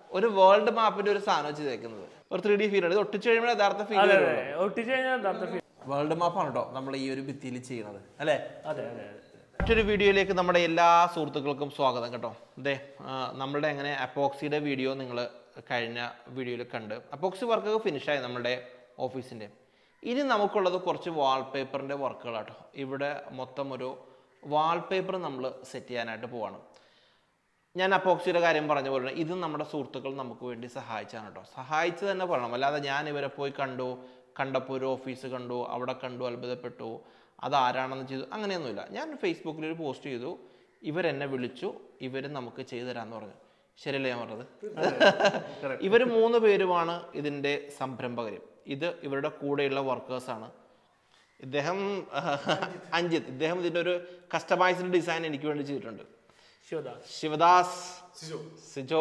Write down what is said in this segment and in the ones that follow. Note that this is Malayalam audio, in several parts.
ഒരു വേൾഡ് മാപ്പിന്റെ ഒരു സാധനം ചെയ്തേക്കുന്നത് ഒരു ത്രീ ഡി ഫീൽ ആണ് ഇത് ഒട്ടിച്ചു കഴിയുമ്പോൾ യഥാർത്ഥ ഫീൽ അതെ അതെ ഒട്ടിച്ച് കഴിഞ്ഞാൽ യഥാർത്ഥ feel- വേൾഡ് മാപ്പാണ് കേട്ടോ നമ്മൾ ഈ ഒരു ഭിത്തിയിൽ ചെയ്യുന്നത് അല്ലേ അതെ അതെ അതെ മറ്റൊരു വീഡിയോയിലേക്ക് നമ്മുടെ എല്ലാ സുഹൃത്തുക്കൾക്കും സ്വാഗതം കേട്ടോ അതെ നമ്മളുടെ എങ്ങനെ അപ്പോക്സിയുടെ വീഡിയോ നിങ്ങൾ കഴിഞ്ഞ വീഡിയോയിൽ കണ്ട് അപ്പോക്സി വർക്കൊക്കെ ഫിനിഷായി നമ്മുടെ ഓഫീസിൻ്റെ ഇനി നമുക്കുള്ളത് കുറച്ച് വാൾപേപ്പറിൻ്റെ വർക്കുകളാട്ടോ ഇവിടെ മൊത്തം ഒരു വാൾപേപ്പർ നമ്മൾ സെറ്റ് ചെയ്യാനായിട്ട് പോവാണ് ഞാൻ അപ്പോക്സിയുടെ കാര്യം പറഞ്ഞ പോലെ ഇത് നമ്മുടെ സുഹൃത്തുക്കൾ നമുക്ക് വേണ്ടി സഹായിച്ചാണ് കേട്ടോ സഹായിച്ചു തന്നെ പറയണം അല്ലാതെ ഞാൻ ഇവരെ പോയി കണ്ടു കണ്ടപ്പോൾ ഒരു ഓഫീസ് കണ്ടു അവിടെ കണ്ടു അത്ഭുതപ്പെട്ടു അതാരാണെന്ന് ചെയ്തു അങ്ങനെയൊന്നുമില്ല ഞാൻ ഫേസ്ബുക്കിൽ ഒരു പോസ്റ്റ് ചെയ്തു ഇവരെന്നെ വിളിച്ചു ഇവർ നമുക്ക് ചെയ്തു തരാമെന്ന് പറഞ്ഞു ശരിയല്ലേ ഞാൻ പറഞ്ഞത് ഇവർ മൂന്ന് പേരുമാണ് ഇതിൻ്റെ സംരംഭകർ ഇത് ഇവരുടെ കൂടെയുള്ള വർക്കേഴ്സാണ് ഇദ്ദേഹം അഞ്ജിത്ത് ഇദ്ദേഹം ഇതിൻ്റെ ഒരു കസ്റ്റമൈസ്ഡ് ഡിസൈൻ എനിക്ക് വേണ്ടി ചെയ്തിട്ടുണ്ട് ശിവദാസ് ശിവദാസ് സിജോ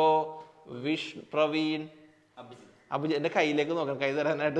വിഷ് പ്രവീൺ അഭിജി എൻ്റെ കയ്യിലേക്ക് നോക്കണം കൈ തരാനായിട്ട്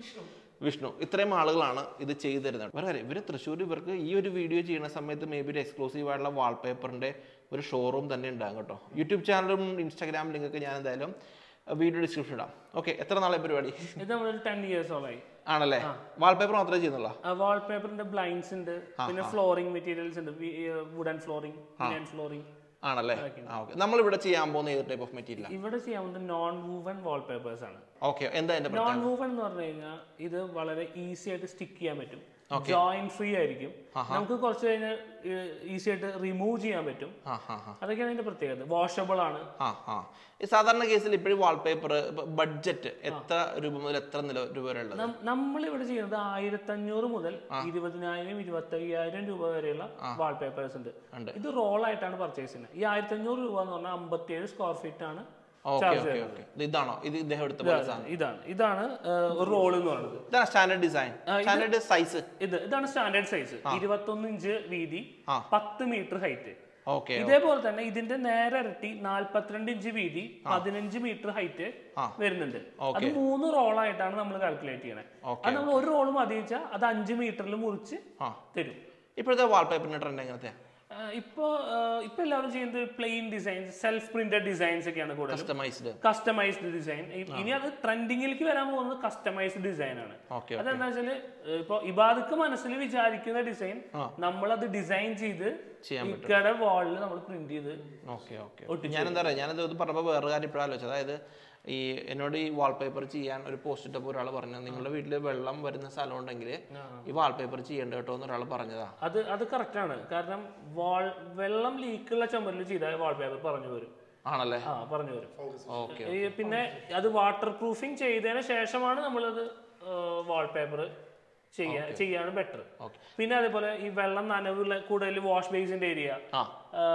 വിഷ്ണു ഇത്രയും ആളുകളാണ് ഇത് ചെയ്തു തരുന്നത് വേറെ കാര്യം ഇവർ തൃശ്ശൂർ ഇവർക്ക് ഈ ഒരു വീഡിയോ ചെയ്യുന്ന സമയത്ത് മേ ബി ഒരു എക്സ്ക്ലൂസീവ് ആയിട്ടുള്ള വാൾപേപ്പറിൻ്റെ ഒരു ഷോറൂം തന്നെ ഉണ്ടാകും കേട്ടോ യൂട്യൂബ് ചാനലും ഇൻസ്റ്റാഗ്രാം ലിങ്കൊക്കെ ഞാൻ എന്തായാലും വീഡിയോ ഡിസ്ക്രിപ്ഷൻ ഇടാം ഓക്കെ എത്ര നാളെ പരിപാടി ഇത് നമ്മളൊരു ടെൻ ഇയേഴ്സോളായി ആണല്ലേ വാൾപേപ്പർ മാത്രമേ ചെയ്യുന്നുള്ളൂ വാൾപേപ്പറിന്റെ ബ്ലൈൻഡ്സ് ഉണ്ട് പിന്നെ ഫ്ലോറിംഗ് മെറ്റീരിയൽസ് ഉണ്ട് വുഡൻ ഫ്ലോറിംഗ് വുഡൻ ഫ്ലോറിംഗ് ആണല്ലേ ആ ഓക്കെ നമ്മളിവിടെ ചെയ്യാൻ പോകുന്ന ഏത് ടൈപ്പ് ഓഫ് മെറ്റീരിയൽ ഇവിടെ ചെയ്യാവുന്നത് നോൺ വൂവൻ വാൾപേപ്പേഴ്സ് ആണ് ഓക്കെ എന്താ എൻ്റെ നോൺ വൂവൻ എന്ന് പറഞ്ഞു കഴിഞ്ഞാൽ ഇത് വളരെ ഈസി ആയിട്ട് സ്റ്റിക്ക് ചെയ്യാൻ പറ്റും ജോയിന്റ് ഫ്രീ ആയിരിക്കും നമുക്ക് കുറച്ച് കഴിഞ്ഞാൽ ഈസി ആയിട്ട് റിമൂവ് ചെയ്യാൻ പറ്റും ആ ഹാ ഹാ അതൊക്കെയാണ് അതിന്റെ പ്രത്യേകത വാഷബിൾ ആണ് ആ ആ ഈ സാധാരണ കേസിൽ ഇപ്പോഴും വാൾപേപ്പർ ബഡ്ജറ്റ് എത്ര രൂപ മുതൽ എത്ര നില രൂപ വരെ ഉള്ളത് നമ്മൾ ഇവിടെ ചെയ്യുന്നത് ആയിരത്തി അഞ്ഞൂറ് മുതൽ ഇരുപതിനായിരം ഇരുപത്തി അയ്യായിരം രൂപ വരെയുള്ള വാൾപേപ്പേഴ്സ് ഉണ്ട് ഉണ്ട്. ഇത് റോൾ ആയിട്ടാണ് പർച്ചേസ് ചെയ്യുന്നത് ഈ ആയിരത്തി അഞ്ഞൂറ് രൂപ എന്ന് പറഞ്ഞാൽ അമ്പത്തിയേഴ് സ്ക്വയർ ഫീറ്റ് ആണ് ഓക്കെ ഓക്കെ ഓക്കെ ഇതാണോ ഇത് ഇദ്ദേഹം എടുത്ത പോലെ സാധനം ഇതാണ് ഇതാണ് ഏഹ്, ഒരു റോൾ എന്ന് പറയുന്നത് ഇതാണ് സ്റ്റാൻഡേർഡ് ഡിസൈൻ സ്റ്റാൻഡേർഡ് സൈസ് ഇത് ഇതാണ് സ്റ്റാൻഡേർഡ് സൈസ് ഇരുപത്തൊന്ന് ഇഞ്ച് വീതി പത്ത് മീറ്റർ ഹൈറ്റ് ഓക്കെ ഇതേപോലെ തന്നെ ഇതിന്റെ നേരെ ഇരട്ടി നാല്പത്തിരണ്ട് ഇഞ്ച് വീതി പതിനഞ്ച് മീറ്റർ ഹൈറ്റ് വരുന്നുണ്ട് അത് മൂന്ന് റോളായിട്ടാണ് നമ്മൾ കാൽക്കുലേറ്റ് ചെയ്യണേ അത് നമ്മൾ ഒരു റോള് മതി വെച്ചാൽ അത് അഞ്ച് മീറ്ററിൽ മുറിച്ച് ആ. തരും ഇപ്പോഴത്തെ വാൾപേപ്പറിന്റെ ട്രെൻഡ് എങ്ങനത്തെ ആ, ഇപ്പോ ആ, ഇപ്പൊ എല്ലാവരും ചെയ്യുന്നത് plain designs self printed designs ഒക്കെയാണ് കൂടുതൽ കസ്റ്റമൈസ്ഡ് കസ്റ്റമൈസ്ഡ് ഡിസൈൻ ഇനി അത് ട്രെൻഡിങ്ങിലേക്ക് വരാൻ പോകുന്നത് കസ്റ്റമൈസ്ഡ് ഡിസൈൻ ആണ് ഓക്കെ അതെന്താ വെച്ചാല് ഇപ്പൊ ഇബാദക്ക് മനസ്സിൽ വിചാരിക്കുന്ന ഡിസൈൻ നമ്മളത് ഡിസൈൻ ചെയ്ത് ചെയ്യാൻ ഇക്കടെ വാളിൽ നമ്മൾ പ്രിന്റ് ചെയ്ത് ഓക്കെ ഓക്കെ ഞാൻ എന്താ പറയുക ഞാനത് ഇത് പറഞ്ഞപ്പോൾ വേറെ കാര്യം ഇപ്പോഴാണ് ആലോചിച്ചത് അതായത് ഈ എന്നോട് ഈ വാൾപേപ്പർ ചെയ്യാൻ ഒരു പോസ്റ്റ് ഇട്ടപ്പോൾ ഒരാൾ പറഞ്ഞു നിങ്ങളുടെ വീട്ടിൽ വെള്ളം വരുന്ന സ്ഥലം ഉണ്ടെങ്കിൽ ഈ വാൾപേപ്പർ ചെയ്യേണ്ട കേട്ടോ എന്ന് ഒരാൾ പറഞ്ഞതാ അത് അത് കറക്റ്റ് ആണ് കാരണം വാൾ വെള്ളം ലീക്കുള്ള ചുമരിൽ ചെയ്താൽ വാൾപേപ്പർ പറഞ്ഞു വരും ആണല്ലേ ആ പറഞ്ഞു വരും ഓക്കെ ഈ പിന്നെ അത് വാട്ടർ പ്രൂഫിങ് ചെയ്തതിന് ശേഷമാണ് നമ്മളത് വാൾപേപ്പർ ചെയ്യാൻ ചെയ്യാണ് ബെറ്റർ പിന്നെ അതേപോലെ ഈ വെള്ളം നനവുള്ള കൂടുതൽ വാഷ് ബേസിന്റെ ഏരിയ ആ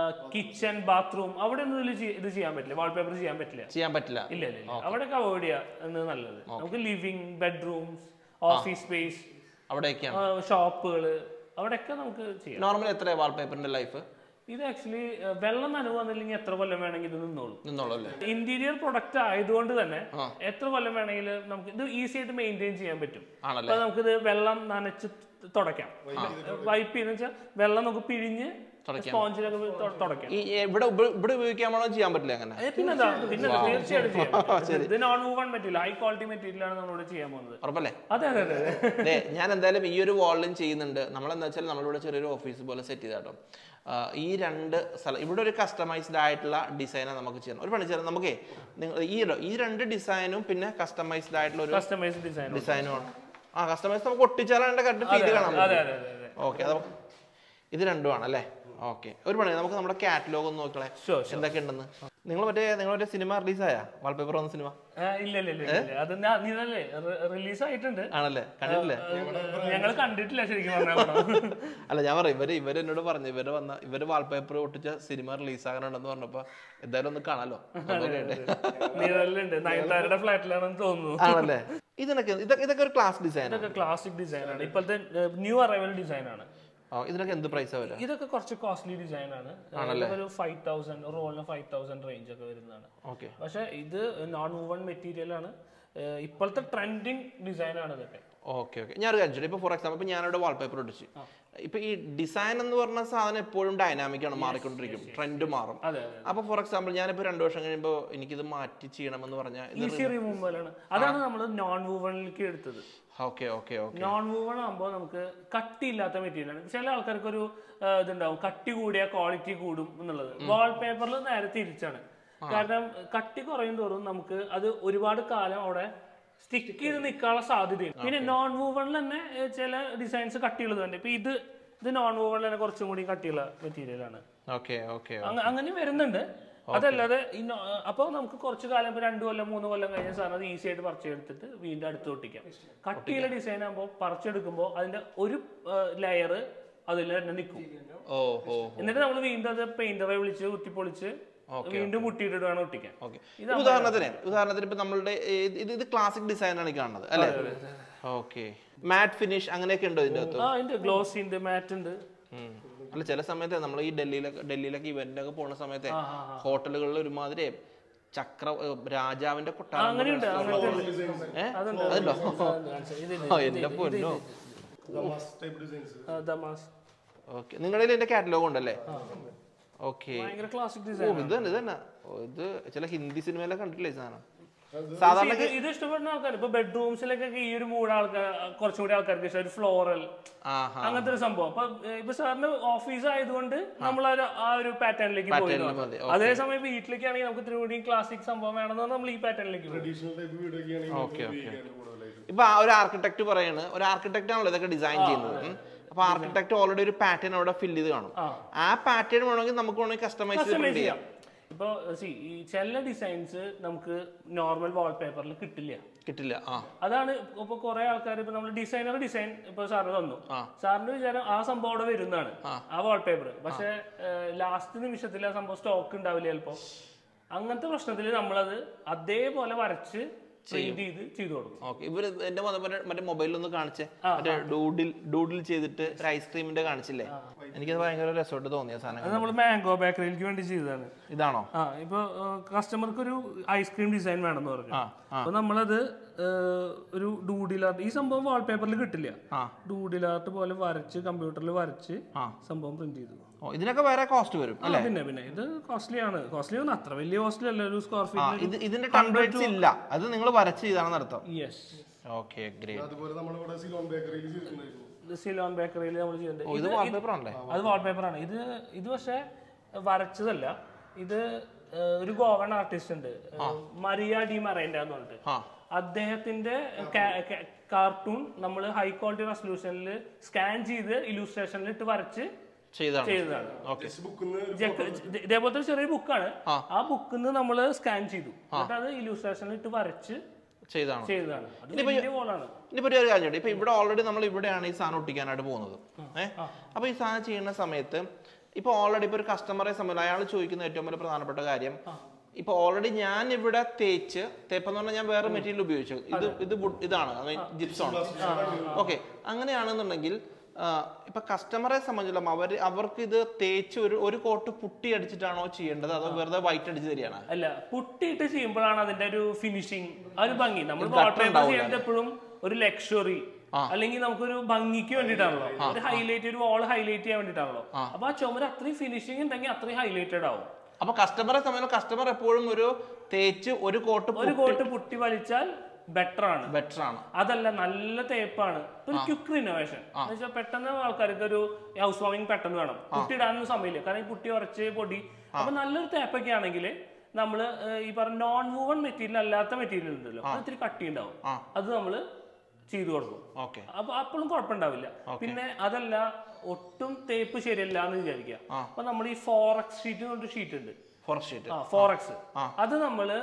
കിച്ചൺ ബാത്റൂം അവിടെ ഒന്നും ഇതില് ചെയ്യ- ഇത് ചെയ്യാൻ പറ്റില്ല വാൾപേപ്പർ ചെയ്യാൻ പറ്റില്ല ചെയ്യാൻ പറ്റില്ല ഇല്ല ഇല്ല ഇല്ല അവിടെയൊക്കെ അവോയ്ഡ് ചെയ്യുക നല്ലത് നമുക്ക് ലിവിങ് ബെഡ്റൂംസ് ഓഫീസ് സ്പേസ് അവിടെയൊക്കെയാണ് ഷോപ്പുകൾ അവിടെയൊക്കെ നമുക്ക് ചെയ്യാം നോർമൽ എത്രയാണ് വാൾപേപ്പറിന്റെ ലൈഫ് ഇത് ആക്ച്വലി വെള്ളം നനവ് വന്നില്ലെങ്കിൽ എത്ര കൊല്ലം വേണമെങ്കിൽ ഇത് നിന്നോളൂ നിന്നോളൂ അല്ലേ ഇന്റീരിയർ പ്രൊഡക്റ്റ് ആയതുകൊണ്ട് തന്നെ എത്ര കൊല്ലം വേണമെങ്കിലും നമുക്ക് ഇത് ഈസി ആയിട്ട് മെയിൻറ്റെയിൻ ചെയ്യാൻ പറ്റും ആണല്ലേ അപ്പൊ നമുക്കിത് വെള്ളം നനച്ച് തുടയ്ക്കാം വൈപ്പ് ചെയ്യുന്ന വെച്ചാൽ വെള്ളം നമുക്ക് പിഴിഞ്ഞ് സ്പോഞ്ചിലൊക്കെ തൊ- തുടയ്ക്കാം ഈ ഇവിടെ ഉപ- ഇവിടെ ഉപയോഗിക്കാമോ ചെയ്യാൻ പറ്റില്ല അങ്ങനെ ഏ, പിന്നെന്താ പിന്നെ തീർച്ചയായിട്ടും ചെയ്യാം പറ്റും. ഇത് non woven material high quality material ആണ് നമ്മളിവിടെ ചെയ്യാൻ പോകുന്നത് ഉറപ്പല്ലേ അതെ അതെ അതെ അതെ ഞാൻ എന്തായാലും ഈ ഒരു വാളിലും ചെയ്യുന്നുണ്ട് നമ്മളെന്താ വെച്ചാൽ നമ്മളിവിടെ ചെറിയൊരു ഓഫീസ് പോലെ സെറ്റ് ചെയ്താട്ടോ ഈ രണ്ട് സ്ഥലം ഇവിടെ ഒരു കസ്റ്റമൈസ്ഡ് ആയിട്ടുള്ള ഡിസൈനാണ് നമുക്ക് ചെയ്യണം ഒരു പണി ചെയ്യാം നമുക്കേ നിങ്ങൾ ഈ ഈ രണ്ട് ഡിസൈനും പിന്നെ കസ്റ്റമൈസ്ഡ് ആയിട്ടുള്ള ഒരു കസ്റ്റമൈസ് ഡിസൈൻ ഡിസൈനുമാണ് ആ കസ്റ്റമൈസ് നമുക്ക് ഒട്ടിച്ചാലാണ് അതിന്റെ കറക്റ്റ് ഫീൽ കാണാൻ അതെ അതെ അതെ അതെ ഓക്കെ അത് ഇത് രണ്ടുമാണ് അല്ലേ ഓക്കെ ഒരു പണി നമുക്ക് നമ്മുടെ കാറ്റലോഗ് ഒന്ന് നോക്കളെ Sure, എന്തൊക്കെ ഉണ്ടെന്ന് നിങ്ങൾ മറ്റേ നിങ്ങൾ മറ്റേ സിനിമ റിലീസായ വാൾപേപ്പർ വന്ന സിനിമ ആ, ഇല്ല ഇല്ല ഇല്ല ഇല്ല. അത് ഞാൻ- നീതല്ലേ റിലീസ് ആയിട്ടുണ്ട് ആണല്ലേ കണ്ടിട്ടില്ലേ ഞങ്ങൾ കണ്ടിട്ടില്ല ശരിക്കും പറഞ്ഞാൽ അല്ല ഞാൻ പറയാം ഇവര് ഇവര് എന്നോട് പറഞ്ഞു ഇവര് വന്ന ഇവര് വാൾപേപ്പർ ഒട്ടിച്ച സിനിമ റിലീസ് ആകാനുണ്ടെന്ന് പറഞ്ഞപ്പോ എന്തായാലും ഒന്ന് കാണാലോ അപ്പൊ കേട്ടെ. നീതലുണ്ട് നയൻതാരയുടെ ഫ്ലാറ്റിലാണെന്ന് തോന്നുന്നു ആണല്ലേ ഇതിനൊക്കെ ഇതൊക്കെ ഇതൊക്കെ ഒരു ക്ലാസ് ഡിസൈൻ ഇതൊക്കെ ക്ലാസിക് ഡിസൈൻ ആണ് ഇപ്പോഴത്തെ ന്യൂ അറൈവൽ ഡിസൈൻ ആണ് ഇതിനൊക്കെ എന്ത് പ്രൈസാ വരാ ഇതൊക്കെ കുറച്ച് കോസ്റ്റ്ലി ഡിസൈൻ ആണ് ഇതൊക്കെ ഒരു ഫൈവ് തൗസൻഡ് റോളിന് ഫൈവ് തൗസൻഡ് റേഞ്ച് ഒക്കെ വരുന്നതാണ് ഓക്കെ പക്ഷെ ഇത് നോൺ മൂവൺ മെറ്റീരിയൽ ആണ് ഏഹ് ഇപ്പോഴത്തെ ട്രെൻഡിങ് ഡിസൈൻ ആണ് ഇതൊക്കെ ഓക്കെ ഓക്കെ ഞാനൊരു കാര്യം ചോദിച്ചു ഇപ്പൊ ഫോർ എക്സാമ്പിൾ ഇപ്പൊ ഞാനിവിടെ വാൾപേപ്പർ ഒട്ടിച്ച് ഇപ്പൊ ഈ ഡിസൈൻ എന്ന് പറഞ്ഞ സാധനം എപ്പോഴും ഡൈനാമിക് ആണ് മാറിക്കൊണ്ടിരിക്കും ട്രെൻഡ് മാറും അതെ അതെ അപ്പൊ ഫോർ എക്സാമ്പിൾ ഞാനിപ്പോ രണ്ടു വർഷം കഴിയുമ്പോൾ എനിക്കിത് മാറ്റി ചെയ്യണമെന്ന് പറഞ്ഞാൽ ഇത് ഈസി റിമൂവലാണ് അതാണ് നമ്മൾ നോൺ വൂവണിലേക്ക് എടുത്തത് okay okay okay non woven ആകുമ്പോൾ നമുക്ക് കട്ടിയില്ലാത്ത മെറ്റീരിയലാണ് ചില ആൾക്കാർക്ക് ഒരു ആ, ഇതുണ്ടാവും കട്ടി കൂടിയ ക്വാളിറ്റി കൂടും എന്നുള്ളത് വാൾ പേപ്പറിൽ നേരെ തിരിച്ചാണ് കാരണം കട്ടി കുറയും തോറും നമുക്ക് അത് ഒരുപാട് കാലം അവിടെ സ്റ്റിക്ക് ചെയ്ത് നിൽക്കാനുള്ള സാധ്യതയുണ്ട് പിന്നെ നോൺ വൂവണിൽ തന്നെ ഏ, ചില ഡിസൈൻസ് കട്ടിയുള്ളതുണ്ട് ഇപ്പൊ ഇത് ഇത് നോൺ വൂവണിൽ തന്നെ കുറച്ചും കൂടി കട്ടിയുള്ള മെറ്റീരിയലാണ് ഓക്കെ ഓക്കെ അങ്ങ- അങ്ങനെ വരുന്നുണ്ട് അതല്ലാതെ അപ്പോൾ നമുക്ക് കുറച്ച് കാലം ഇപ്പൊ രണ്ടു കൊല്ലം മൂന്ന് കൊല്ലം കഴിഞ്ഞ സാധനം അത് ഈസി ആയിട്ട് പറിച്ചെടുത്തിട്ട് വീണ്ടും അടുത്ത് ഒട്ടിക്കാം കട്ടിയുള്ള ഡിസൈൻ ആകുമ്പോൾ പറിച്ചെടുക്കുമ്പോൾ അതിന്റെ ഒരു ലെയർ അതിൽ തന്നെ നിൽക്കും ഓ ഓ എന്നിട്ട് നമ്മൾ വീണ്ടും അത് പെയിന്ററെ വിളിച്ച് കുത്തിപ്പൊളിച്ച് വീണ്ടും മുട്ടിയിട്ടിട്ട് വേണം ഒട്ടിക്കാൻ ഓക്കെ ഉദാഹരണത്തിന് ഉദാഹരണത്തിന് ഇപ്പൊ നമ്മളുടെ ഏ- ഇത് ഇത് ക്ലാസിക് ഡിസൈൻ ആണ് ഈ കാണുന്നത് അല്ലേ ഓക്കെ മാറ്റ് ഫിനിഷ് അങ്ങനെയൊക്കെ ഉണ്ടോ ഇതിന്റെ അകത്ത് ആ ഉണ്ട് ഗ്ലോസി ഉണ്ട് മാറ്റ് ഉണ്ട് ഉം. അല്ല ചില സമയത്ത് നമ്മൾ ഈ ഡൽഹിയിലൊക്കെ ഡൽഹിയിലൊക്കെ ഇവന്റിലൊക്കെ പോണ സമയത്ത് ഹോട്ടലുകളിൽ ഒരുമാതിരി ചക്ര ഏ, രാജാവിന്റെ കൊട്ടാരം അങ്ങനെയുണ്ട് അങ്ങനത്തെ ഉണ്ട്. ഏ? അതുണ്ട് അതുണ്ടോ ഇത് ഇത് ആ, എന്റെ പൊന്നോ ആ, ദമാസ് ഓക്കെ നിങ്ങളുടെ കയ്യിൽ എന്റെ കാറ്റലോഗ് ഉണ്ടല്ലേ ഓക്കെ ഭയങ്കര ക്ലാസിക് ഓ ഡിസൈൻ ഇത് തന്നെ ഇത് തന്നെ ഓ, ഇത് ചില ഹിന്ദി സിനിമയിലൊക്കെ കണ്ടിട്ടില്ലേ ഈ സാധനം സാധാരണ ഇത് ഇത് ഇഷ്ടപ്പെടുന്ന ആൾക്കാർ ഇപ്പൊ ബെഡ്റൂംസിലൊക്കെ ഈ ഒരു മൂഡ് ആൾക്കാർ കുറച്ചും കൂടി ആൾക്കാർക്ക് ഇഷ്ടം ഒരു ഫ്ലോറൽ ആഹാ അങ്ങനത്തെ ഒരു സംഭവം അപ്പൊ ഏഹ്, ഇപ്പൊ സാറിന് ഓഫീസ് ആയതുകൊണ്ട് നമ്മൾ ആ ഒരു- ആ ഒരു പാറ്റേണിലേക്ക് പോയി Pattern ല് മതി. അതേസമയം വീട്ടിലേക്കാണെങ്കിൽ നമുക്ക് ഇത്തിരി കൂടി ക്ലാസിക് സംഭവം വേണമെന്ന് നമ്മൾ ഈ പാറ്റേണിലേക്ക് പോകും ട്രഡീഷണൽ ടൈപ്പ് വീടൊക്കെ ആണെങ്കിൽ ഓക്കെ ഓക്കെ ഉപയോഗിക്കാൻ കൂടുതലായിട്ട് ഇപ്പൊ ആ ഒരു ആർക്കിടെക്ട് പറയാണ് ഒരു ആർക്കിടെക്ട് ആണല്ലോ ഇതൊക്കെ ഡിസൈൻ ചെയ്യുന്നത് ഉം. അപ്പൊ ആർക്കിടെക്ട് ഓൾറെഡി ഒരു പാറ്റേൺ അവിടെ ഫില്ല് ചെയ്ത് കാണും ആ പാറ്റേൺ വേണമെങ്കിൽ നമുക്ക് വേണമെങ്കിൽ കസ്റ്റമൈസ് ചെയ്ത് കസ്റ്റമൈസ് print ചെയ്യാം ചെയ്യാം ഇപ്പൊ സി ഈ ചില ഡിസൈൻസ് നമുക്ക് നോർമൽ വാൾപേപ്പറിൽ കിട്ടില്ല കിട്ടില്ല ആ അതാണ് ഇപ്പൊ കുറെ ആൾക്കാർ ഇപ്പൊ നമ്മൾ ഡിസൈനർ ഡിസൈൻ ഇപ്പൊ സാറിന് തന്നു സാറിന്റെ വിചാരം ആ സംഭവം അവിടെ വരുന്നതാണ് ആ വാൾപേപ്പർ പക്ഷെ ലാസ്റ്റ് നിമിഷത്തിൽ ആ സംഭവം സ്റ്റോക്ക് ഉണ്ടാവില്ല ചിലപ്പോ അങ്ങനത്തെ പ്രശ്നത്തിൽ നമ്മളത് അതേപോലെ വരച്ച് പ്രിന്റ് ചെയ്ത് ചെയ്തു കൊടുക്കും ഓക്കെ ഇവര് എന്റെ മൊ- മറ്റേ- മറ്റേ മൊബൈലിൽ ഒന്ന് കാണിച്ചേ മറ്റേ ഡൂഡിൽ ഡൂഡിൽ ചെയ്തിട്ട് ഒരു ഐസ്ക്രീമിന്റെ കാണിച്ചില്ലേ എനിക്കത് ഭയങ്കര രസമായിട്ട് തോന്നിയ സാധനം അത് നമ്മൾ മാംഗോ ബേക്കറിയിലേക്ക് വേണ്ടി ചെയ്തതാണ് ഇതാണോ ആ ഇപ്പൊ കസ്റ്റമർക്ക് ഒരു ഐസ്ക്രീം ഡിസൈൻ വേണമെന്ന് പറഞ്ഞു ആ ആ അപ്പൊ നമ്മളത് ഏഹ്, ഒരു ഡൂഡിലാർട്ട് ഈ സംഭവം വാൾപേപ്പറിൽ കിട്ടില്ല ആ. ഡൂഡിലാർട്ട് പോലെ വരച്ച് കമ്പ്യൂട്ടറിൽ വരച്ച് ആ. സംഭവം പ്രിന്റ് ചെയ്തു ഓ ഇതിനൊക്കെ വേറെ കോസ്റ്റ് വരും ആ, പിന്നെ പിന്നെ ഇത് കോസ്റ്റ്ലി ആണ് കോസ്റ്റ്ലി ആണ് അത്ര വലിയ കോസ്റ്റ്ലി അല്ല ഒരു സ്ക്വയർ ആ ഫീറ്റ് ഇത് ഇതിന്റെ ടെംപ്ലേറ്റ്സ് ഇല്ല അത് നിങ്ങൾ വരച്ച് ചെയ്താണെന്ന് അർത്ഥം യെസ് ഓക്കെ ഗ്രേറ്റ് അതുപോലെ നമ്മളിവിടെ സിലോൺ ബേക്കറിയിൽ ചെയ്തിട്ടുണ്ടായിരുന്നു ഇത് സിലോൺ ബേക്കറിയിൽ നമ്മൾ ചെയ്യുന്നുണ്ട് ഇത് വാൾപേപ്പർ ആണല്ലേ അത് വാൾപേപ്പർ ആണ് ഇത് ഇത് പക്ഷേ വരച്ചതല്ല ഇത് ഏഹ്, ഒരു ഗോവൻ ആർട്ടിസ്റ്റ് ഉണ്ട് ഏഹ്, മരിയ ഡി മറൈൻഡ എന്ന് പറഞ്ഞിട്ട് ആ അദ്ദേഹത്തിന്റെ കാർട്ടൂൺ നമ്മൾ ഹൈ ക്വാളിറ്റി റെസൊല്യൂഷനിൽ സ്കാൻ ചെയ്ത് ഇലൂസ്ട്രേഷനിൽ ഇട്ട് വരച്ച് ചെയ്താണ് ചെയ്തതാണ് ജസ്റ്റ് ബുക്കിന്ന് ജക്ക്- ഇത് ഇതേപോലത്തെ ഒരു ചെറിയ ബുക്കാണ് ആ ബുക്കിൽ നിന്ന് നമ്മൾ സ്കാൻ ചെയ്തു എന്നിട്ട് അത് ഇലൂസ്ട്രേഷനിൽ ഇട്ട് വരച്ച് ചെയ്താണ് ചെയ്തതാണ് അത് വലിയ ഗോളാണ് ഇനിയിപ്പോ ഒരു കാര്യം ചോദിക്കട്ടെ? ഇപ്പൊ ഇവിടെ ഓൾറെഡി നമ്മൾ ഇവിടെയാണ് ഈ സാധനം ഒട്ടിക്കാനായിട്ട് പോകുന്നത് ഏഹ് അപ്പൊ ഈ സാധനം ചെയ്യുന്ന സമയത്ത് ഇപ്പൊ ഓൾറെഡി ഇപ്പൊ ഒരു കസ്റ്റമറെ സംബന്ധിച്ച് അയാൾ ചോദിക്കുന്ന ഏറ്റവും വലിയ പ്രധാനപ്പെട്ട കാര്യം ഇപ്പൊ ഓൾറെഡി ഞാൻ ഇവിടെ തേച്ച് തേപ്പെന്ന് പറഞ്ഞാൽ ഞാൻ വേറെ മെറ്റീരിയൽ ഉപയോഗിച്ചു ഇത് ഇത് wood- ഇതാണ് ജിപ്സോൺ ഓക്കെ അങ്ങനെയാണെന്നുണ്ടെങ്കിൽ ആ, ഇപ്പൊ കസ്റ്റമറെ സംബന്ധിച്ചിടത്തോളം അവർ അവർക്ക് ഇത് തേച്ച് ഒരു ഒരു കോട്ട് പുട്ടി അടിച്ചിട്ടാണോ ചെയ്യേണ്ടത് അതോ വെറുതെ വൈറ്റ് അടിച്ച് തരികയാണ് അല്ല പുട്ടിയിട്ട് ചെയ്യുമ്പോഴാണ് അതിന്റെ ഒരു ഫിനിഷിങ് ആ ഒരു ഭംഗി നമ്മൾ വാൾപേപ്പർ ചെയ്യുന്നത് എപ്പോഴും ഒരു ലക്ഷറി അല്ലെങ്കിൽ നമുക്കൊരു ഭംഗിക്ക് വേണ്ടിയിട്ടാണല്ലോ ഒരു ഹൈലൈറ്റ് ഒരു വാൾ ഹൈലൈറ്റ് ചെയ്യാൻ വേണ്ടിയിട്ടാണല്ലോ അപ്പൊ ആ ചുമര് അത്രയും ഫിനിഷിംഗ് ഉണ്ടെങ്കിൽ അത്രയും ഹൈലൈറ്റഡ് ആവും അപ്പൊ കസ്റ്റമറെ സംബന്ധിച്ച് കസ്റ്റമർ എപ്പോഴും ഒരു തേച്ച് ഒരു കോട്ട് ഒരു കോട്ട് പുട്ടി വലിച്ചാൽ ബെറ്റർ ആണ് ബെറ്റർ ആണ് അതല്ല നല്ല തേപ്പാണ് ഒരു ക്വിക്ക് റിനോവേഷൻ എന്ന് വെച്ചാൽ പെട്ടെന്ന് ആൾക്കാർക്ക് ഒരു ഹൗസ് വാമിങ് പെട്ടെന്ന് വേണം പുട്ടി ഇടാനൊന്നും സമയമില്ല കാരണം ഈ പുട്ടി ഉറച്ച് പൊടി അപ്പൊ നല്ലൊരു തേപ്പൊക്കെ ആണെങ്കിൽ നമ്മൾ ഈ പറഞ്ഞ നോൺ വൂവൺ മെറ്റീരിയൽ അല്ലാത്ത മെറ്റീരിയൽ ഉണ്ടല്ലോ അത് ഇത്തിരി കട്ടി ഉണ്ടാവും അത് നമ്മൾ ചെയ്തു കൊടുക്കും ഓക്കെ അപ്പൊ അപ്പോഴും കുഴപ്പമുണ്ടാവില്ല പിന്നെ അതല്ല ഒട്ടും തേപ്പ് ശരിയല്ല എന്ന് വിചാരിക്കുക അപ്പൊ നമ്മൾ ഈ ഫോറക്സ് ഷീറ്റ് എന്നൊരു ഷീറ്റ് ഉണ്ട് ഫോറസ്റ്റ് ഷീറ്റ് ആ ഫോറക്സ് അത് നമ്മള്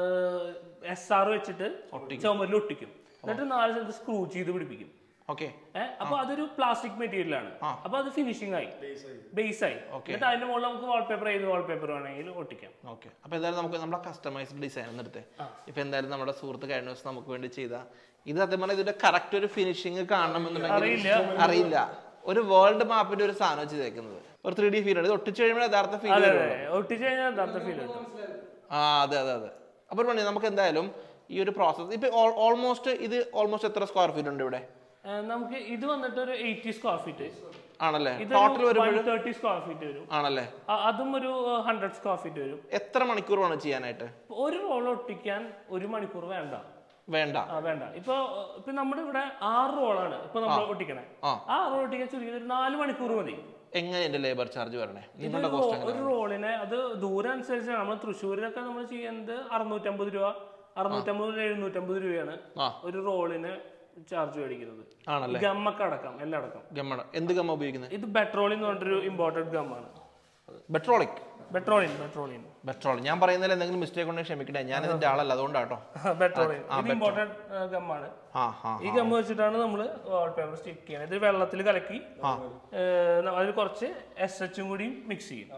എസ് ആർ വെച്ചിട്ട് ചുമരിൽ ഒട്ടിക്കും എന്നിട്ട് നാല് സ്ഥലത്ത് സ്ക്രൂ ചെയ്ത് പിടിപ്പിക്കും ഓക്കെ ഏഹ് അപ്പൊ അതൊരു പ്ലാസ്റ്റിക് മെറ്റീരിയൽ ആണ് അപ്പൊ അത് ഫിനിഷിംഗ് ആയി ബേസ് ആയി എന്നിട്ട് അതിന്റെ മുകളിൽ നമുക്ക് വാൾപേപ്പർ ഏത് വാൾപേപ്പർ വേണമെങ്കിലും ഒട്ടിക്കാം ഓക്കെ അപ്പൊ എന്തായാലും നമുക്ക് നമ്മുടെ കസ്റ്റമൈസ്ഡ് ഡിസൈൻ എന്നെടുത്തേ ഇപ്പൊ എന്തായാലും നമ്മുടെ സുഹൃത്ത് കഴിഞ്ഞ ദിവസം നമുക്ക് വേണ്ടി ചെയ്ത ഇത് സത്യം പറഞ്ഞാൽ ഇതിന്റെ കറക്റ്റ് ഒരു ഫിനിഷിങ് കാണണമെന്നുണ്ടെങ്കിൽ അറിയില്ല. അറിയില്ല ഒരു വേൾഡ് മാപ്പിന്റെ ഒരു സാധനം ചെയ്തേക്കുന്നത് ഒരു ത്രീ ഡി ഫീൽ ആണ് ഇത് ഒട്ടിച്ചു കഴിയുമ്പോൾ യഥാർത്ഥ ഫീൽ അതെ അതെ ഒട്ടിച്ച് കഴിഞ്ഞാൽ യഥാർത്ഥ ഫീൽ കിട്ടും ആ അതെ അതെ അതെ അപ്പൊ ഒരു പണി നമുക്ക് എന്തായാലും ഈ ഒരു പ്രോസസ്സ് ഇപ്പൊ ഓൾമോസ്റ്റ് ഇത് ഓൾമോസ്റ്റ് എത്ര സ്ക്വയർ ഫീറ്റ് ഉണ്ട് ഇവിടെ ആ, നമുക്ക് ഇത് വന്നിട്ട് ഒരു എയ്റ്റി സ്ക്വയർ ഫീറ്റ് ആണല്ലേ ഇത് ടോട്ടൽ വരുമ്പോൾ വൺ തേർട്ടി സ്ക്വയർ ഫീറ്റ് വരും ആണല്ലേ ആ, അതും ഒരു ഹൺഡ്രഡ് സ്ക്വയർ ഫീറ്റ് വരും എത്ര മണിക്കൂർ വേണം ചെയ്യാനായിട്ട് ഒരു റോൾ ഒട്ടിക്കാൻ ഒരു മണിക്കൂർ വേണ്ട വേണ്ട ആ വേണ്ട ഇപ്പൊ ഇപ്പൊ നമ്മുടെ ഇവിടെ ആറ് റോളാണ് ഇപ്പൊ നമ്മൾ ഒട്ടിക്കണേ ആ. ആ റോൾ ഒട്ടിക്കാൻ ചുരുങ്ങിയത് ഒരു നാല് മണിക്കൂർ മതി എങ്ങനെ എന്റെ ലേബർ ചാർജ് വരണേ ഇത് നിങ്ങളുടെ ഒരു കോസ്റ്റ് റോ- ഒരു റോളിന് അത് ദൂരം അനുസരിച്ച് നമ്മൾ തൃശ്ശൂരിലൊക്കെ നമ്മൾ ചെയ്യുന്നത് അറുന്നൂറ്റമ്പത് രൂപ അറുന്നൂറ്റമ്പത് മുതൽ എഴുന്നൂറ്റമ്പത് രൂപയാണ് ആ. ഒരു റോളിന് ചാർജ് മേടിക്കുന്നത് ആണല്ലേ ഗമ്മൊക്കെ അടക്കം എല്ലാം അടക്കം ഗമ്മ എന്ത് ഗമ്മ ഉപയോഗിക്കുന്നത് ഇത് ബെട്രോളിൻ എന്ന് പറഞ്ഞിട്ടൊരു ഇമ്പോർട്ടഡ് ഗമ്മാണ് ബെട്രോളിക് ബെട്രോളിൻ ബെട്രോളിൻ ബെട്രോൾ ഞാൻ പറയുന്നതിൽ എന്തെങ്കിലും മിസ്റ്റേക്ക് ഉണ്ടെങ്കിൽ ക്ഷമിക്കട്ടെ ഞാൻ ഇതിന്റെ ആളല്ല അതുകൊണ്ടാട്ടോ ബെട്രോളിൻ ഇത് ഇമ്പോർട്ടഡ് ഗമ്മാണ് ആ ആ ഈ ഗമ്മ് വെച്ചിട്ടാണ് നമ്മൾ വാൾപേപ്പർ സ്റ്റിക്ക് ചെയ്യുന്നത് ഇത് വെള്ളത്തിൽ കലക്കി ഏഹ്, അതിൽ കുറച്ച് എസ് എച്ചും കൂടി മിക്സ് ചെയ്യും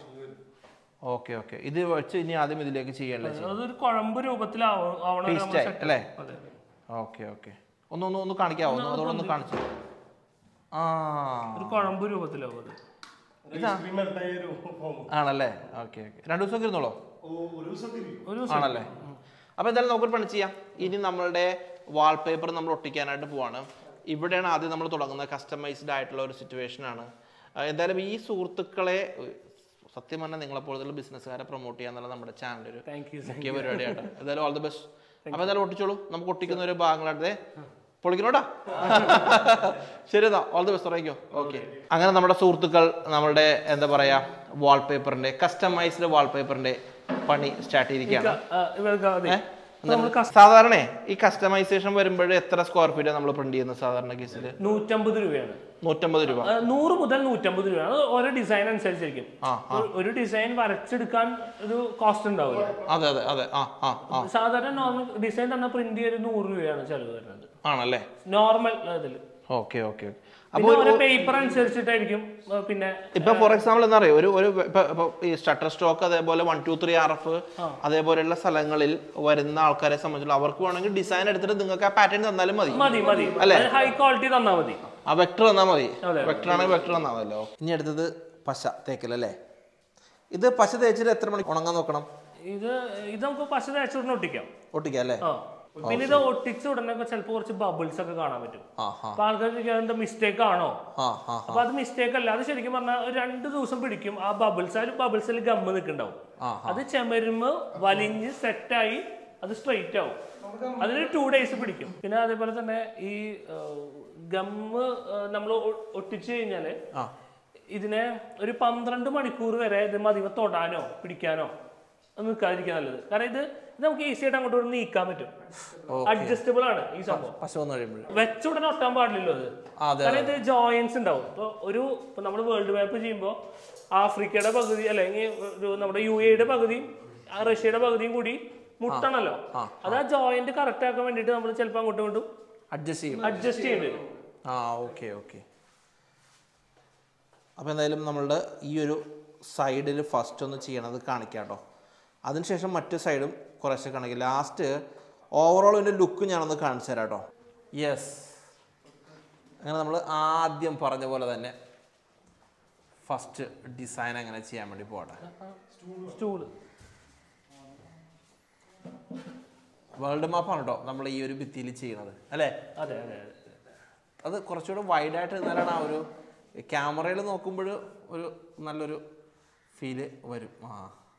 ഓക്കെ ഓക്കെ ഇത് വെച്ച് ഇനി ആദ്യം ഇതിലേക്ക് ചെയ്യല്ലേ അതൊരു കുഴമ്പ് രൂപത്തിലാവണം ആവണം നമ്മൾ Paste ആയി, set- അല്ലേ? അതെ ഓക്കെ ഓക്കെ ഒന്ന് ഒന്ന് ഒന്ന് കാണിക്കാവോ ഒന്ന് അതോടെ ഒന്ന് കാണിച്ചു ആ ഒരു കുഴമ്പ് രൂപത്തിലാവും അത് ഐസ്ക്രീം മെൽട്ടായ ഒരു ഫോം ആണല്ലേ ഓക്കെ ഓക്കെ രണ്ടു ദിവസം ഇരുന്നോളോ ഒരു ദിവസം തിരിയും ഒരു ആണല്ലേ അപ്പൊ എന്തായാലും നമുക്കൊരു പണി ചെയ്യാം ഇനി നമ്മളുടെ വാൾപേപ്പർ നമ്മൾ ഒട്ടിക്കാനായിട്ട് പോവാണ് ഇവിടെയാണ് ആദ്യം നമ്മൾ തുടങ്ങുന്നത് കസ്റ്റമൈസ്ഡ് ആയിട്ടുള്ള ഒരു സിറ്റുവേഷൻ ആണ് ആ, എന്തായാലും ഈ സുഹൃത്തുക്കളെ ഉം, സത്യം പറഞ്ഞാൽ നിങ്ങളെപ്പോലുള്ള ബിസിനസ്സുകാരെ പ്രൊമോട്ട് ചെയ്യാന്നുള്ള നമ്മുടെ ചാനൽ ഒരു താങ്ക് യു മുഖ്യ പരിപാടിയാണ് എന്തായാലും ഓൾ ദി ബെസ്റ്റ് അപ്പൊ എന്തായാലും ഒട്ടിച്ചോളൂ നമുക്ക് ഒട്ടിക്കുന്ന ഒരു ഭാഗങ്ങളായിട്ട് പൊളിക്കണോടാ ശരി എന്നാ ഓൾ ദി ബെസ്റ്റ് തുടങ്ങിക്കോ ഓക്കെ അങ്ങനെ നമ്മുടെ സുഹൃത്തുക്കൾ നമ്മുടെ എന്താ പറയാ വാൾപേപ്പറിന്റെ കസ്റ്റമൈസ്ഡ് വാൾപേപ്പറിന്റെ പണി സ്റ്റാർട്ട് ചെയ്തിരിക്കുകയാണ് ഇവർക്ക് അതെ നമ്മൾ സാധാരണ ഈ കസ്റ്റമൈസേഷൻ വരുമ്പോൾ എത്ര സ്ക്വയർ ഫീറ്റ് നമ്മൾ പ്രിന്റ് ചെയ്യുന്നത് സാധാരണ കേസിൽ നൂറ്റമ്പത് രൂപയാണ് നൂറ്റമ്പത് രൂപ ആ, നൂറ് മുതൽ നൂറ്റമ്പത് രൂപയാണ് അത് ഓരോ ഡിസൈൻ അനുസരിച്ചിരിക്കും ആ ഒരു- ഒരു ഡിസൈൻ വരച്ചെടുക്കാൻ ഒരു കോസ്റ്റ് ഉണ്ടാവില്ല അതെ അതെ അതെ ആ ആ ആ സാധാരണ നോർമൽ ഡിസൈൻ തന്നെ പ്രിന്റ് ചെയ്ത് നൂറ് രൂപയാണ് ചെലവ് വരുന്നത് ആണല്ലേ നോർമൽ ഇതിൽ ഓക്കെ ഓക്കെ പിന്നെ ഓരോ പേപ്പർ അനുസരിച്ചിട്ടായിരിക്കും ആ, പിന്നെ ഇപ്പൊ ഫോർ എക്സാമ്പിൾ എന്താ പറയുക ഒരു ഒരു ഇപ്പൊ ഇപ്പൊ ഈ സ്റ്റട്ടർ സ്റ്റോക്ക് അതേപോലെ one two three R F അതേപോലെയുള്ള സ്ഥലങ്ങളിൽ വരുന്ന ആൾക്കാരെ സംബന്ധിച്ചുള്ള അവർക്ക് വേണമെങ്കിൽ ഡിസൈൻ എടുത്തിട്ട് നിങ്ങൾക്ക് ആ പാറ്റേൺ തന്നാലും മതി മതി മതി ഹൈ ക്വാളിറ്റി തന്നാ മതി ആ വെക്ടർ തന്നാൽ മതി അതെ. വെക്ടർ ആണെങ്കിൽ വെക്ടർ തന്നാൽ മതിയല്ലോ ഇനി അടുത്തത് പശ തേക്കലല്ലേ ഇത് പശ തേച്ചിട്ട് എത്ര മണി ഉണങ്ങാൻ നോക്കണം ഇത് ഇത് നമുക്ക് പശ തേച്ച ഉടനെ ഒട്ടിക്കാം ഒട്ടിക്കാം അല്ലേ ആ പിന്നെ ഇത് ഒട്ടിച്ച ഉടനെ ചിലപ്പോൾ കുറച്ച് ബബിൾസ് ഒക്കെ കാണാൻ പറ്റും ആ ആ അപ്പൊ ആൾക്കാർക്ക് എന്താ മിസ്റ്റേക്ക് ആണോ ആ ആ അപ്പൊ അത് മിസ്റ്റേക്ക് അല്ല അത് ശരിക്കും പറഞ്ഞാൽ ഒരു രണ്ട് ദിവസം പിടിക്കും ആ ബബിൾസ് ആ ഒരു ബബിൾസിൽ ഗമ്മ് നിൽക്കുന്നുണ്ടാവും ആ, അത് ചെമരുമ്പ് വലിഞ്ഞ് സെറ്റായി അത് സ്ട്രെയിറ്റ് ആവും അതിന് ടു ഡേയ്സ് പിടിക്കും പിന്നെ അതേപോലെ തന്നെ ഈ ഗമ്മ് നമ്മൾ ഒട്ടിച്ചു കഴിഞ്ഞാല് ആ ഇതിനെ ഒരു പന്ത്രണ്ട് മണിക്കൂർ വരെ ഇത് മതിവ തൊടാനോ പിടിക്കാനോ ഒന്നും നിൽക്കാതിരിക്കാൻ നല്ലത് കാരണം ഇത് ഇത് നമുക്ക് ഈസി ആയിട്ട് അങ്ങോട്ട് ഇങ്ങോട്ട് നീക്കാൻ പറ്റും അഡ്ജസ്റ്റബിൾ ആണ് ഈ സംഭവം പശ വന്നു കഴിയുമ്പോൾ വെച്ച ഉടനെ ഒട്ടാൻ പാടില്ലല്ലോ അത് ആ, അതെ കാരണം ഇത് ജോയിൻസ് ഉണ്ടാവും ഇപ്പൊ ഒരു ഇപ്പൊ നമ്മൾ വേൾഡ് മാപ്പ് ചെയ്യുമ്പോൾ ആഫ്രിക്കയുടെ പകുതി അല്ലെങ്കിൽ ഒരു നമ്മുടെ യു എയുടെ പകുതിയും ആ റഷ്യയുടെ പകുതിയും കൂടി മുട്ടണല്ലോ അത് ആ ജോയിന്റ് കറക്റ്റ് ആക്കാൻ വേണ്ടിയിട്ട് നമ്മൾ ചിലപ്പോൾ അങ്ങോട്ടും ഇങ്ങോട്ടും അഡ്ജസ്റ്റ് ചെയ്യും അഡ്ജസ്റ്റ് ചെയ്യേണ്ടി വരും ആ ഓക്കെ ഓക്കെ അപ്പോൾ എന്തായാലും നമ്മളുടെ ഈ ഒരു സൈഡിൽ ഫസ്റ്റ് ഒന്ന് ചെയ്യണത് കാണിക്കാം കേട്ടോ അതിനുശേഷം മറ്റു സൈഡും കുറേശ്ശെ കാണിക്കും ലാസ്റ്റ് ഓവറോൾ ഇതിൻ്റെ ലുക്ക് ഞാനൊന്ന് കാണിച്ചു തരാം കേട്ടോ യെസ് അങ്ങനെ നമ്മൾ ആദ്യം പറഞ്ഞ പോലെ തന്നെ ഫസ്റ്റ് ഡിസൈൻ അങ്ങനെ ചെയ്യാൻ വേണ്ടി പോകട്ടെ സ്റ്റൂള് വേൾഡ് മാപ്പാണ് കേട്ടോ നമ്മൾ ഈ ഒരു ഭിത്തിയിൽ ചെയ്യണത് അല്ലേ അതെ അതെ അതെ അത് കുറച്ചുകൂടെ വൈഡായിട്ട് ഇരുന്നാലാണ് ആ ഒരു ക്യാമറയിൽ നോക്കുമ്പോൾ ഒരു നല്ലൊരു ഫീല് വരും ആ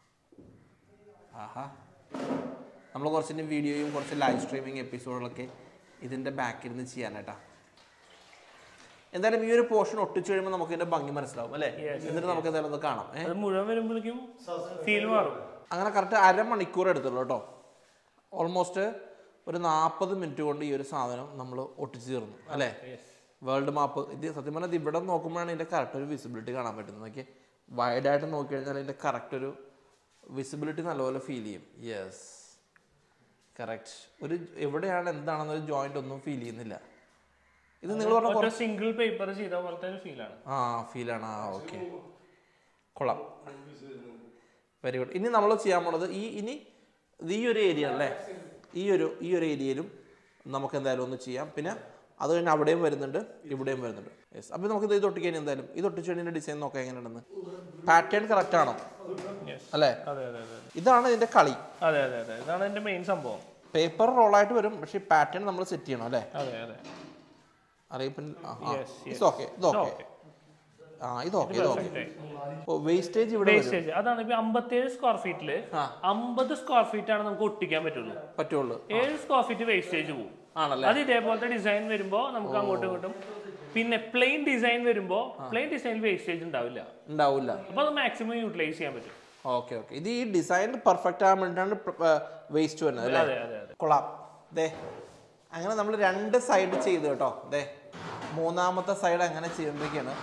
ആഹാ നമ്മൾ കുറച്ചിൻ്റെ വീഡിയോയും കുറച്ച് ലൈവ് സ്ട്രീമിങ് എപ്പിസോഡുകളൊക്കെ ഇതിൻ്റെ ബാക്കിൽ നിന്ന് ചെയ്യാനായിട്ടാ എന്തായാലും ഈ ഒരു പോർഷൻ ഒട്ടിച്ചു കഴിയുമ്പോൾ നമുക്ക് ഇതിൻ്റെ ഭംഗി മനസ്സിലാവും അല്ലേ എന്നിട്ട് നമുക്ക് എന്തായാലും ഒന്ന് കാണാം ഏ അത് മുഴുവൻ വരുമ്പോഴേക്കും ഫീൽ മാറും അങ്ങനെ കറക്റ്റ് അരമണിക്കൂർ എടുത്തുള്ളൂ കേട്ടോ ഓൾമോസ്റ്റ് ഒരു നാൽപ്പത് മിനിറ്റ് കൊണ്ട് ഈ ഒരു സാധനം നമ്മൾ ഒട്ടിച്ചു തീർന്നു അല്ലേ വേൾഡ് മാപ്പ് ഇത് സത്യം പറഞ്ഞാൽ ഇത് ഇവിടെ നോക്കുമ്പോഴാണ് ഇതിൻ്റെ കറക്റ്റ് ഒരു വിസിബിലിറ്റി കാണാൻ പറ്റുന്നത് നോക്കി വൈഡായിട്ട് നോക്കി കഴിഞ്ഞാൽ ഇതിൻ്റെ കറക്റ്റ് ഒരു വിസിബിലിറ്റി നല്ലപോലെ ഫീൽ ചെയ്യും യെസ് കറക്റ്റ് ഒരു എവിടെയാണ് എന്താണെന്നൊരു ജോയിന്റ് ഒന്നും ഫീൽ ചെയ്യുന്നില്ല ഇത് നിങ്ങൾ പറഞ്ഞ ഒറ്റ സിംഗിൾ പേപ്പർ ചെയ്ത പോലത്തെ ഒരു ഫീലാണ് ആ ഫീലാണ് ആ ഓക്കെ കൊള്ളാം വെരി ഗുഡ് ഇനി നമ്മൾ ചെയ്യാൻ പോണത് ഈ ഇനി ഇത് ഈ ഒരു ഏരിയ അല്ലേ ഈ ഒരു ഈ ഒരു ഏരിയയിലും നമുക്ക് എന്തായാലും ഒന്ന് ചെയ്യാം പിന്നെ അത് കഴിഞ്ഞ് അവിടെയും വരുന്നുണ്ട് ഇവിടെയും വരുന്നുണ്ട് യെസ് അപ്പോൾ നമുക്ക് ഇത് ഒട്ടിക്കാൻ എന്തായാലും ഇത് ഒട്ടിച്ചു കഴിഞ്ഞാൽ ഡിസൈൻ നോക്കാം എങ്ങനെയുണ്ടെന്ന് പാറ്റേൺ കറക്റ്റ് ആണോ Yes. അല്ലേ അതെ അതെ അതെ ഇതാണ് ഇതിന്റെ കളി അതെ അതെ അതെ ഇതാണ് എന്റെ മെയിൻ സംഭവം പേപ്പർ റോളായിട്ട് വരും പക്ഷേ ഈ പാറ്റേൺ നമ്മൾ സെറ്റ് ചെയ്യണം അല്ലേ അതെ അതെ അറിയിപ്പിൽ Yes, yes. ഇത് ഓക്കെ ഇത് ഓക്കെ okay. ആ ഇത് ഓക്കെ ഇത് ഓക്കെ ഓ വേസ്റ്റേജ് ഇവിടെ വരും വേസ്റ്റേജ് അതാണ് ഇപ്പൊ അമ്പത്തേഴ് സ്ക്വയർ ഫീറ്റില് ആ. അമ്പത് സ്ക്വയർ ഫീറ്റ് ആണ് നമുക്ക് ഒട്ടിക്കാൻ പറ്റുള്ളൂ പറ്റുള്ളൂ ഏഴ് സ്ക്വയർ ഫീറ്റ് വേസ്റ്റേജ് പോകും ആണല്ലേ അത് ഇതേപോലത്തെ ഡിസൈൻ വരുമ്പോ നമുക്ക് അങ്ങോട്ടും ഇങ്ങോട്ടും പിന്നെ പ്ലെയിൻ ഡിസൈൻ വരുമ്പോ പ്ലെയിൻ ഡിസൈനിൽ വേസ്റ്റേജ് ഉണ്ടാവില്ല ഉണ്ടാവില്ല അപ്പൊ അത് മാക്സിമം യൂട്ടിലൈസ് ചെയ്യാൻ പറ്റും ഓക്കെ ഓക്കെ ഇത് ഈ ഡിസൈൻ പെർഫെക്റ്റ് ആകാൻ വേണ്ടിയിട്ടാണ് വേസ്റ്റ് വരുന്നത് അല്ലേ അതെ അതെ അതെ കൊള്ളാം ദേ അങ്ങനെ നമ്മൾ രണ്ട് സൈഡ് ചെയ്തു കേട്ടോ ദേ മൂന്നാമത്തെ സൈഡ് അങ്ങനെ ചെയ്യുമ്പോഴേക്കാണ്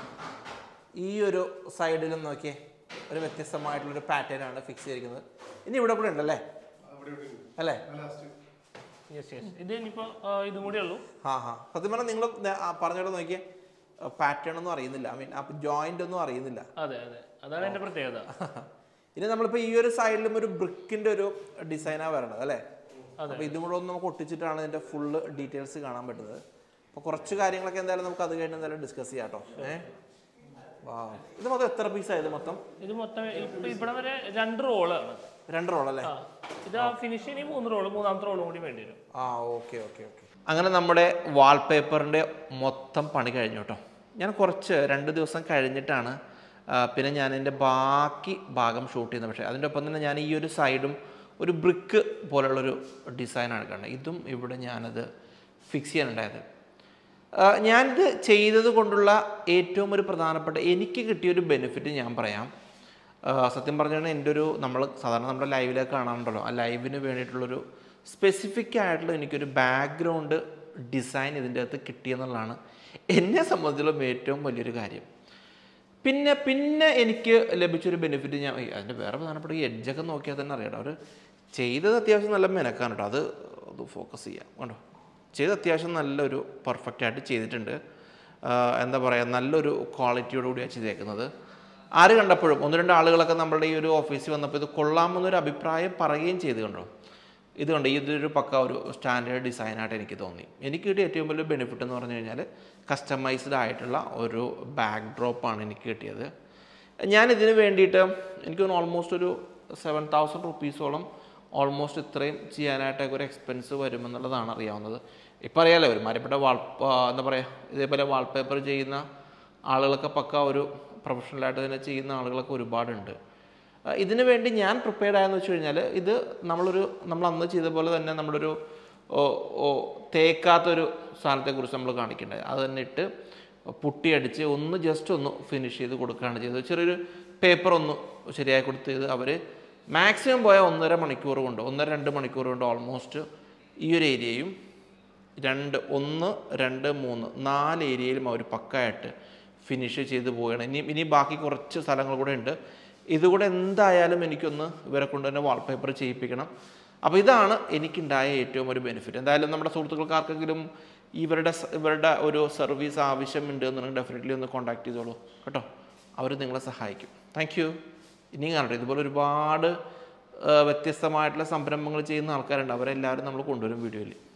ഈ ഒരു സൈഡിലും നോക്കിയേ ഒരു വ്യത്യസ്തമായിട്ടുള്ളൊരു പാറ്റേൺ ആണ് ഫിക്സ് ചെയ്തിരിക്കുന്നത് ഇനി ഇവിടെ കൂടെ ഉണ്ടല്ലേ അവിടെ ഇവിടെ ഉണ്ട്. അല്ലേ ലാസ്റ്റ് യെസ് യെസ് ഇത് ഇനിയിപ്പോ ആ, ഇതും കൂടി ഉള്ളൂ ആ ഹാ സത്യം പറഞ്ഞാൽ നിങ്ങൾ പറഞ്ഞോട്ട് നോക്കിയേ പാറ്റേൺ ഒന്നും അറിയുന്നില്ല ഐ മീൻ അപ്പം ജോയിന്റ് ഒന്നും അറിയുന്നില്ല അതെ അതെ അതാണ് എന്റെ പ്രത്യേകത ഇനി നമ്മളിപ്പോൾ ഈ ഒരു സൈഡിലും ഒരു ബ്രിക്കിന്റെ ഒരു ഡിസൈനാണ് വരണത് അല്ലേ അതെ. അപ്പോൾ ഇതും കൂടെ ഒന്ന് നമുക്ക് ഒട്ടിച്ചിട്ടാണ് ഇതിന്റെ ഫുള്ള് ഡീറ്റെയിൽസ് കാണാൻ പറ്റുന്നത് അപ്പോൾ കുറച്ച് കാര്യങ്ങളൊക്കെ എന്തായാലും നമുക്ക് അത് കഴിഞ്ഞ് എന്തായാലും ഡിസ്കസ് ചെയ്യാം കേട്ടോ ഏഹ് വാ ഇത് മൊത്തം എത്ര പീസായത് മൊത്തം ഇത് മൊത്തം ഇപ്പൊ ഇവിടെ വരെ രണ്ട് റോളാണ് രണ്ട് റോൾ അല്ലേ ആ ഇത് ആ ഫിനിഷ് ഇനി മൂന്ന് റോള് മൂന്നാമത്തെ റോളും കൂടി വേണ്ടി വരും ആ ഓക്കെ ഓക്കെ ഓക്കെ അങ്ങനെ നമ്മുടെ വാൾപേപ്പറിൻ്റെ മൊത്തം പണി കഴിഞ്ഞു കേട്ടോ ഞാൻ കുറച്ച് രണ്ട് ദിവസം കഴിഞ്ഞിട്ടാണ് ആ, പിന്നെ ഞാൻ എൻ്റെ ബാക്കി ഭാഗം ഷൂട്ട് ചെയ്യുന്നത് പക്ഷേ അതിൻ്റെ ഒപ്പം തന്നെ ഞാൻ ഈ ഒരു സൈഡും ഒരു ബ്രിക്ക് പോലുള്ളൊരു ഡിസൈനാണ് കാണുന്നത് ഇതും ഇവിടെ ഞാനത് ഫിക്സ് ചെയ്യാനുണ്ടായത് ആ, ഞാനിത് ചെയ്തത് കൊണ്ടുള്ള ഏറ്റവും ഒരു പ്രധാനപ്പെട്ട എനിക്ക് കിട്ടിയൊരു ബെനിഫിറ്റ് ഞാൻ പറയാം ആ, സത്യം പറഞ്ഞാൽ എൻ്റെ ഒരു നമ്മൾ സാധാരണ നമ്മുടെ ലൈവിലൊക്കെ കാണാറുണ്ടല്ലോ ആ ലൈവിന് വേണ്ടിയിട്ടുള്ളൊരു സ്പെസിഫിക് ആയിട്ടുള്ള എനിക്കൊരു ബാക്ക്ഗ്രൗണ്ട് ഡിസൈൻ ഇതിൻ്റെ അകത്ത് കിട്ടിയെന്നുള്ളതാണ് എന്നെ സംബന്ധിച്ചിടത്തോളം ഏറ്റവും വലിയൊരു കാര്യം പിന്നെ പിന്നെ എനിക്ക് ലഭിച്ചൊരു ബെനിഫിറ്റ് ഞാൻ ഏയ് അതിൻ്റെ വേറെ പ്രധാനപ്പെട്ട ഈ എഡ്ജൊക്കെ നോക്കിയാൽ തന്നെ അറിയാം അവർ ചെയ്തത് അത്യാവശ്യം നല്ല മെനക്കാണ് കേട്ടോ അത് അത് ഫോക്കസ് ചെയ്യാം കണ്ടോ ചെയ്ത് അത്യാവശ്യം നല്ലൊരു പെർഫെക്റ്റ് ആയിട്ട് ചെയ്തിട്ടുണ്ട് ആ, എന്താ പറയുക നല്ലൊരു ക്വാളിറ്റിയോട് കൂടിയാണ് ചെയ്തേക്കുന്നത് ആര് കണ്ടപ്പോഴും ഒന്ന് രണ്ട് ആളുകളൊക്കെ നമ്മുടെ ഈ ഒരു ഓഫീസിൽ വന്നപ്പോൾ ഇത് കൊള്ളാമെന്നൊരു അഭിപ്രായം പറയുകയും ചെയ്ത് കണ്ടോ ഇത് കണ്ട് ഇതൊരു പക്ക ഒരു സ്റ്റാൻഡേർഡ് ഡിസൈനായിട്ട് എനിക്ക് തോന്നി എനിക്ക് കിട്ടിയ ഏറ്റവും വലിയ ബെനിഫിറ്റ് എന്ന് പറഞ്ഞു കഴിഞ്ഞാൽ കസ്റ്റമൈസ്ഡ് ആയിട്ടുള്ള ഒരു ബാക്ക് ഡ്രോപ്പാണ് എനിക്ക് കിട്ടിയത് ഞാൻ ഇതിന് വേണ്ടിയിട്ട് എനിക്ക് ഓൾമോസ്റ്റ് ഒരു സെവൻ തൗസൻഡ് റുപ്പീസോളം ഓൾമോസ്റ്റ് ഇത്രയും ചെയ്യാനായിട്ടൊക്കെ ഒരു എക്സ്പെൻസ് വരുമെന്നുള്ളതാണ് അറിയാവുന്നത് ഇപ്പം അറിയാലോ ഒരു മരപ്പെട്ട വാൾ ആ, എന്താ പറയുക ഇതേപോലെ വാൾപേപ്പർ ചെയ്യുന്ന ആളുകളൊക്കെ പക്ക ഒരു പ്രൊഫഷണലായിട്ട് തന്നെ ചെയ്യുന്ന ആളുകളൊക്കെ ഒരുപാടുണ്ട് ആ, ഇതിനു വേണ്ടി ഞാൻ പ്രിപ്പയർഡ് ആയെന്ന് വെച്ച് കഴിഞ്ഞാൽ ഇത് നമ്മളൊരു നമ്മൾ അന്ന് ചെയ്ത പോലെ തന്നെ നമ്മളൊരു ഓ ഓ തേക്കാത്തൊരു സാധനത്തെക്കുറിച്ച് നമ്മൾ കാണിക്കേണ്ടത് അത് തന്നെ ഇട്ട് പുട്ടിയടിച്ച് ഒന്ന് ജസ്റ്റ് ഒന്ന് ഫിനിഷ് ചെയ്ത് കൊടുക്കുകയാണ് ചെയ്തത് ചെറിയൊരു പേപ്പർ ഒന്ന് ശരിയായി കൊടുത്ത് ചെയ്ത് അവർ മാക്സിമം പോയാൽ ഒന്നര മണിക്കൂർ കൊണ്ട് ഒന്നര രണ്ട് മണിക്കൂർ കൊണ്ട് ഓൾമോസ്റ്റ് ഈ ഒരു ഏരിയയും രണ്ട് ഒന്ന് രണ്ട് മൂന്ന് നാല് ഏരിയയിലും അവർ പക്കായിട്ട് ഫിനിഷ് ചെയ്ത് പോവുകയാണ് ഇനി ഇനി ബാക്കി കുറച്ച് സ്ഥലങ്ങൾ കൂടെ ഉണ്ട് ഇതുകൂടെ എന്തായാലും എനിക്കൊന്ന് ഇവരെ കൊണ്ട് തന്നെ വാൾപേപ്പർ ചെയ്യിപ്പിക്കണം അപ്പോൾ ഇതാണ് എനിക്കുണ്ടായ ഏറ്റവും ഒരു ബെനിഫിറ്റ് എന്തായാലും നമ്മുടെ സുഹൃത്തുക്കൾക്ക് ആർക്കെങ്കിലും ഇവരുടെ സ- ഇവരുടെ ഒരു സർവീസ് ആവശ്യമുണ്ട് എന്നുണ്ടെങ്കിൽ ഡെഫിനറ്റ്ലി ഒന്ന് കോൺടാക്ട് ചെയ്തോളൂ കേട്ടോ അവർ നിങ്ങളെ സഹായിക്കും താങ്ക് യു ഇനിയും കാണട്ടെ ഇതുപോലെ ഒരുപാട് ആ, വ്യത്യസ്തമായിട്ടുള്ള സംരംഭങ്ങൾ ചെയ്യുന്ന ആൾക്കാരുണ്ട് അവരെല്ലാവരും നമ്മൾ കൊണ്ടുവരും വീഡിയോയിൽ